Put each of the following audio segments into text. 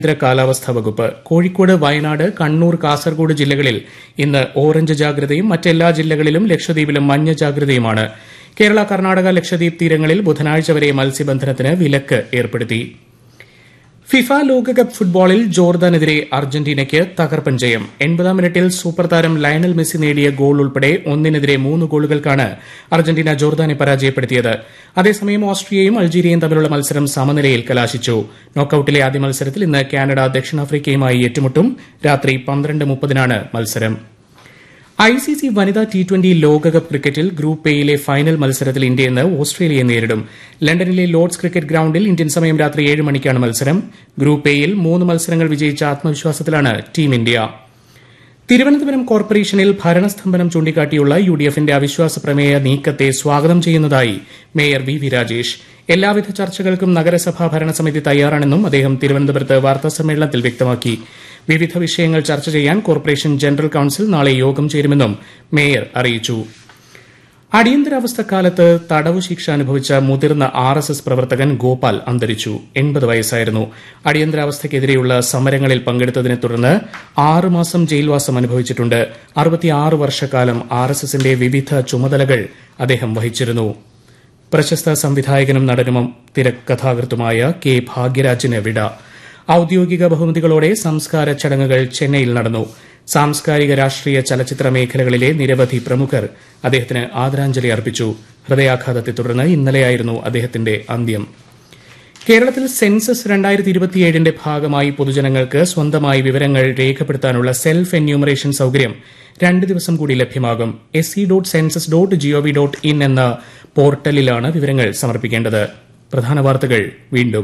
കേന്ദ്ര കാലാവസ്ഥാ വകുപ്പ് കോഴിക്കോട് വയനാട് കണ്ണൂർ കാസർഗോഡ് ജില്ലകളിൽ ഇന്ന് ഓറഞ്ച് ജാഗ്രതയും മറ്റെല്ലാ ജില്ലകളിലും ലക്ഷദ്വീപിലും മഞ്ഞ ജാഗ്രതയുമാണ് കേരള കർണാടക ലക്ഷദ്വീപ് തീരങ്ങളിൽ ബുധനാഴ്ച വരെ മത്സ്യബന്ധനത്തിന് വിലക്ക് ഏർപ്പെടുത്തി ഫിഫ ലോകകപ്പ് ഫുട്ബോളിൽ ജോർദാനെതിരെ അർജന്റീനയ്ക്ക് തകർപ്പൻ ജയം എൺപതാം മിനിറ്റിൽ സൂപ്പർ താരം ലയണൽ മെസ്സി നേടിയ ഗോൾ ഉൾപ്പെടെ ഒന്നിനെതിരെ മൂന്ന് ഗോളുകൾക്കാണ് അർജന്റീന ജോർദാനെ പരാജയപ്പെടുത്തിയത് അതേസമയം ഓസ്ട്രിയയും അൾജീരിയയും തമ്മിലുള്ള മത്സരം സമനിലയിൽ കലാശിച്ചു നോക്കൌട്ടിലെ ആദ്യ മത്സരത്തിൽ ഇന്ന് കാനഡ ദക്ഷിണാഫ്രിക്കയുമായി ഏറ്റുമുട്ടും രാത്രി പന്ത്രണ്ട് മുപ്പതിനാണ് മത്സരം ഐസിസി വനിതാ ടി ട്വന്റി ലോകകപ്പ് ക്രിക്കറ്റിൽ ഗ്രൂപ്പ് എയിലെ ഫൈനൽ മത്സരത്തിൽ ഇന്ത്യ ഇന്ന് ഓസ്ട്രേലിയയെ നേരിടും ലണ്ടനിലെ ലോർഡ്സ് ക്രിക്കറ്റ് ഗ്രൌണ്ടിൽ ഇന്ത്യൻ സമയം രാത്രി ഏഴ് മണിക്കാണ് മത്സരം ഗ്രൂപ്പ് എയിൽ മൂന്ന് മത്സരങ്ങൾ വിജയിച്ച ആത്മവിശ്വാസത്തിലാണ് ടീം ഇന്ത്യ തിരുവനന്തപുരം കോർപ്പറേഷനിൽ ഭരണസ്തംഭനം ചൂണ്ടിക്കാട്ടിയുള്ള യു ഡി എഫിന്റെ അവിശ്വാസ പ്രമേയ നീക്കത്തെ സ്വാഗതം ചെയ്യുന്നതായി മേയർ വി വി രാജേഷ് എല്ലാവിധ ചർച്ചകൾക്കും നഗരസഭാ ഭരണസമിതി തയ്യാറാണെന്നും അദ്ദേഹം തിരുവനന്തപുരത്ത് വാർത്താസമ്മേളനത്തിൽ വ്യക്തമാക്കി വിവിധ വിഷയങ്ങൾ ചർച്ച ചെയ്യാൻ കോർപ്പറേഷൻ ജനറൽ കൌൺസിൽ നാളെ യോഗം ചേരുമെന്നും മേയർ അറിയിച്ചു അടിയന്തരാവസ്ഥക്കാലത്ത് തടവു ശിക്ഷ അനുഭവിച്ച മുതിർന്ന ആർ എസ് എസ് പ്രവർത്തകൻ ഗോപാൽ അന്തരിച്ചു എൺപത് വയസ്സായിരുന്നു അടിയന്തരാവസ്ഥയ്ക്കെതിരെയുള്ള സമരങ്ങളിൽ പങ്കെടുത്തതിനെ തുടർന്ന് ആറുമാസം ജയിൽവാസം അനുഭവിച്ചിട്ടുണ്ട് അറുപത്തിയാറ് വർഷക്കാലം ആർ എസ് എസിന്റെ വിവിധ ചുമതലകൾ അദ്ദേഹം വഹിച്ചിരുന്നു പ്രശസ്ത സംവിധായകനും നടനും തിരക്കഥാകൃത്തുമായ കെ ഭാഗ്യരാജിന് വിട ഔദ്യോഗിക ബഹുമതികളോടെ സംസ്കാര ചടങ്ങുകൾ ചെന്നൈയിൽ നടന്നു സാംസ്കാരിക രാഷ്ട്രീയ ചലച്ചിത്ര മേഖലകളിലെ നിരവധി പ്രമുഖർ അദ്ദേഹത്തിന് ആദരാഞ്ജലി അർപ്പിച്ചു ഹൃദയാഘാതത്തെ തുടർന്ന് ഇന്നലെയായിരുന്നു അദ്ദേഹത്തിന്റെ അന്ത്യം കേരളത്തിൽ സെൻസസ് രണ്ടായിരത്തി ഇരുപത്തിയേഴിന്റെ ഭാഗമായി പൊതുജനങ്ങൾക്ക് സ്വന്തമായി വിവരങ്ങൾ രേഖപ്പെടുത്താനുള്ള സെൽഫ് എന്യൂമറേഷൻ സൌകര്യം രണ്ട് ദിവസം കൂടി ലഭ്യമാകും S C dot census dot G O V dot in എന്ന പോർട്ടലിലാണ് വിവരങ്ങൾ സമർപ്പിക്കേണ്ടത് പ്രധാന വാർത്തകൾ വീണ്ടും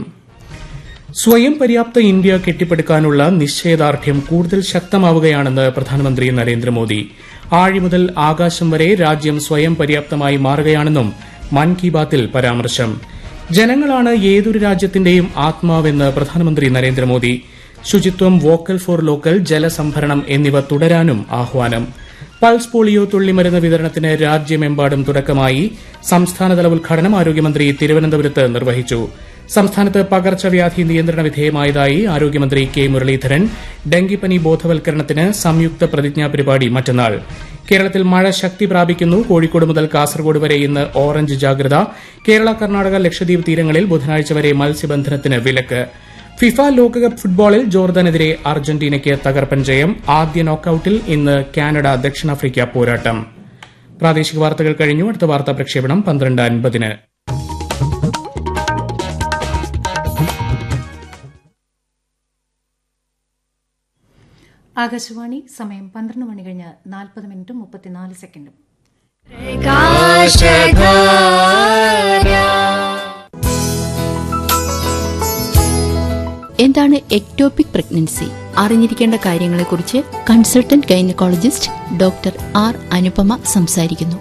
സ്വയം പര്യാപ്ത ഇന്ത്യ കെട്ടിപ്പടുക്കാനുള്ള നിശ്ചയദാർഢ്യം കൂടുതൽ ശക്തമാവുകയാണെന്ന് പ്രധാനമന്ത്രി നരേന്ദ്രമോദി ആഴി മുതൽ ആകാശം വരെ രാജ്യം സ്വയം പര്യാപ്തമായി മാറുകയാണെന്നും മൻ കി ബാത്തിൽ പരാമർശം ജനങ്ങളാണ് ഏതൊരു രാജ്യത്തിന്റെയും ആത്മാവെന്ന് പ്രധാനമന്ത്രി നരേന്ദ്രമോദി ശുചിത്വം വോക്കൽ ഫോർ ലോക്കൽ ജലസംഭരണം എന്നിവ തുടരാനും ആഹ്വാനം പൾസ് പോളിയോ തുള്ളിമരുന്ന് വിതരണത്തിന് രാജ്യമെമ്പാടും തുടക്കമായി സംസ്ഥാനതല ഉദ്ഘാടനം ആരോഗ്യമന്ത്രി തിരുവനന്തപുരത്ത് നിർവഹിച്ചു സംസ്ഥാനത്ത് പകർച്ചവ്യാധി നിയന്ത്രണ വിധേയമായതായി ആരോഗ്യമന്ത്രി കെ മുരളീധരൻ ഡെങ്കിപ്പനി ബോധവൽക്കരണത്തിന് സംയുക്ത പ്രതിജ്ഞാ പരിപാടി മറ്റന്നാൾ കേരളത്തിൽ മഴ ശക്തി പ്രാപിക്കുന്നു കോഴിക്കോട് മുതൽ കാസർഗോഡ് വരെ ഇന്ന് ഓറഞ്ച് ജാഗ്രത കേരള കർണാടക ലക്ഷദ്വീപ് തീരങ്ങളിൽ ബുധനാഴ്ച വരെ മത്സ്യബന്ധനത്തിന് വിലക്ക് ഫിഫ ലോകകപ്പ് ഫുട്ബോളിൽ ജോർദാനെതിരെ അർജന്റീനയ്ക്ക് തകർപ്പൻ ജയം ആദ്യ നോക്കൌട്ടിൽ ഇന്ന് കാനഡ ദക്ഷിണാഫ്രിക്ക പോരാട്ടം പ്രാദേശിക വാർത്തകൾ കഴിഞ്ഞു അടുത്ത വാർത്താ പ്രക്ഷേപണം പന്ത്രണ്ട് അൻപതിന് ആകാശവാണി സമയം പന്ത്രണ്ട് മണി കഴിഞ്ഞ് നാൽപ്പത് മിനിറ്റും മുപ്പത്തിനാല് സെക്കൻഡും എന്താണ് എക്ടോപിക് പ്രഗ്നൻസി അറിഞ്ഞിരിക്കേണ്ട കാര്യങ്ങളെക്കുറിച്ച് consultant gynaecologist doctor R Anupama സംസാരിക്കുന്നു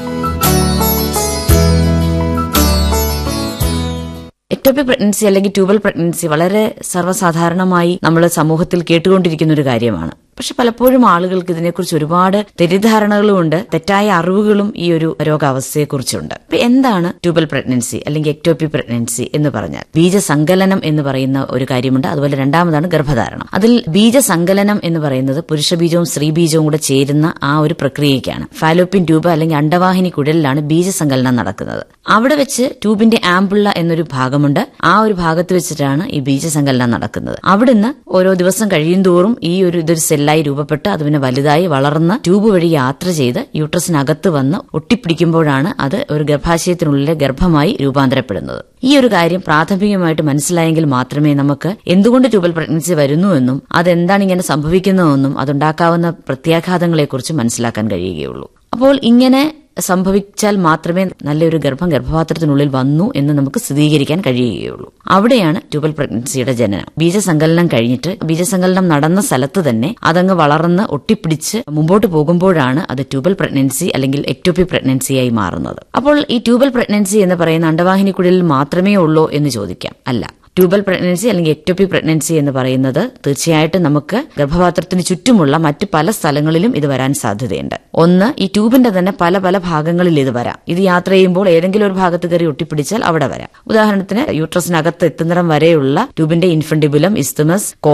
എക്ടോപിക് പ്രഗ്നൻസി അല്ലെങ്കിൽ ട്യൂബൽ പ്രഗ്നൻസി വളരെ സർവ്വസാധാരണമായി നമ്മൾ സമൂഹത്തിൽ കേട്ടുകൊണ്ടിരിക്കുന്ന ഒരു കാര്യമാണ് പക്ഷെ പലപ്പോഴും ആളുകൾക്ക് ഇതിനെക്കുറിച്ച് ഒരുപാട് തെറ്റിദ്ധാരണകളുമുണ്ട് തെറ്റായ അറിവുകളും ഈ ഒരു രോഗാവസ്ഥയെക്കുറിച്ചുണ്ട് ഇപ്പൊ എന്താണ് ട്യൂബൽ പ്രഗ്നൻസി അല്ലെങ്കിൽ എക്ടോപി പ്രഗ്നൻസി എന്ന് പറഞ്ഞാൽ ബീജസങ്കലനം എന്ന് പറയുന്ന ഒരു കാര്യമുണ്ട് അതുപോലെ രണ്ടാമതാണ് ഗർഭധാരണം അതിൽ ബീജസങ്കലനം എന്ന് പറയുന്നത് പുരുഷ ബീജവും സ്ത്രീ ബീജവും കൂടെ ചേരുന്ന ആ ഒരു പ്രക്രിയയ്ക്കാണ് ഫാലോപ്പിൻ ട്യൂബ് അല്ലെങ്കിൽ അണ്ടവാഹിനി കുടലിലാണ് ബീജസങ്കലനം നടക്കുന്നത് അവിടെ വെച്ച് ട്യൂബിന്റെ ആംബുള്ള എന്നൊരു ഭാഗമുണ്ട് ആ ഒരു ഭാഗത്ത് വെച്ചിട്ടാണ് ഈ ബീജസങ്കലനം നടക്കുന്നത് അവിടുന്ന് ഓരോ ദിവസം കഴിയും തോറും ഈ ഒരു ഇതൊരു സെല്ലായി രൂപപ്പെട്ട് അത് പിന്നെ വലുതായി വളർന്ന് ട്യൂബ് വഴി യാത്ര ചെയ്ത് യൂട്രസിനകത്ത് വന്ന് ഒട്ടിപ്പിടിക്കുമ്പോഴാണ് അത് ഒരു ഗർഭാശയത്തിനുള്ളിലെ ഗർഭമായി രൂപാന്തരപ്പെടുന്നത് ഈ ഒരു കാര്യം പ്രാഥമികമായിട്ട് മനസ്സിലായെങ്കിൽ മാത്രമേ നമുക്ക് എന്തുകൊണ്ട് ട്യൂബൽ പ്രഗ്നൻസി വരുന്നുവെന്നും അതെന്താണ് ഇങ്ങനെ സംഭവിക്കുന്നതെന്നും അതുണ്ടാക്കാവുന്ന പ്രത്യാഘാതങ്ങളെക്കുറിച്ച് മനസ്സിലാക്കാൻ കഴിയുകയുള്ളൂ അപ്പോൾ ഇങ്ങനെ സംഭവിച്ചാൽ മാത്രമേ നല്ലൊരു ഗർഭം ഗർഭപാത്രത്തിനുള്ളിൽ വന്നു എന്ന് നമുക്ക് സ്ഥിരീകരിക്കാൻ കഴിയുകയുള്ളൂ അവിടെയാണ് ട്യൂബൽ പ്രഗ്നൻസിയുടെ ജനനം ബീജസങ്കലനം കഴിഞ്ഞിട്ട് ബീജസങ്കലനം നടന്ന സ്ഥലത്ത് തന്നെ അതങ്ങ് വളർന്ന് ഒട്ടിപ്പിടിച്ച് മുമ്പോട്ട് പോകുമ്പോഴാണ് അത് ട്യൂബൽ പ്രഗ്നൻസി അല്ലെങ്കിൽ എക്ടോപി പ്രഗ്നൻസിയായി മാറുന്നത് അപ്പോൾ ഈ ട്യൂബൽ പ്രഗ്നൻസി എന്ന് പറയുന്ന അണ്ടവാഹിനിക്കുള്ളിൽ മാത്രമേ ഉള്ളൂ എന്ന് ചോദിക്കാം അല്ല ട്യൂബൽ പ്രഗ്നൻസി അല്ലെങ്കിൽ എക്ടോപിക് പ്രഗ്നൻസി എന്ന് പറയുന്നത് തീർച്ചയായിട്ടും നമുക്ക് ഗർഭപാത്രത്തിന് ചുറ്റുമുള്ള മറ്റ് പല സ്ഥലങ്ങളിലും ഇത് വരാൻ സാധ്യതയുണ്ട് ഒന്ന് ഈ ട്യൂബിന്റെ തന്നെ പല പല ഭാഗങ്ങളിൽ ഇത് വരാം ഇത് യാത്ര ചെയ്യുമ്പോൾ ഏതെങ്കിലും ഒരു ഭാഗത്ത് കയറി ഒട്ടിപ്പിടിച്ചാൽ അവിടെ വരാം ഉദാഹരണത്തിന് യൂട്രസിനകത്ത് എത്തുന്നിടം വരെയുള്ള ട്യൂബിന്റെ ഇൻഫണ്ടിബുലം ഇസ്തമസ്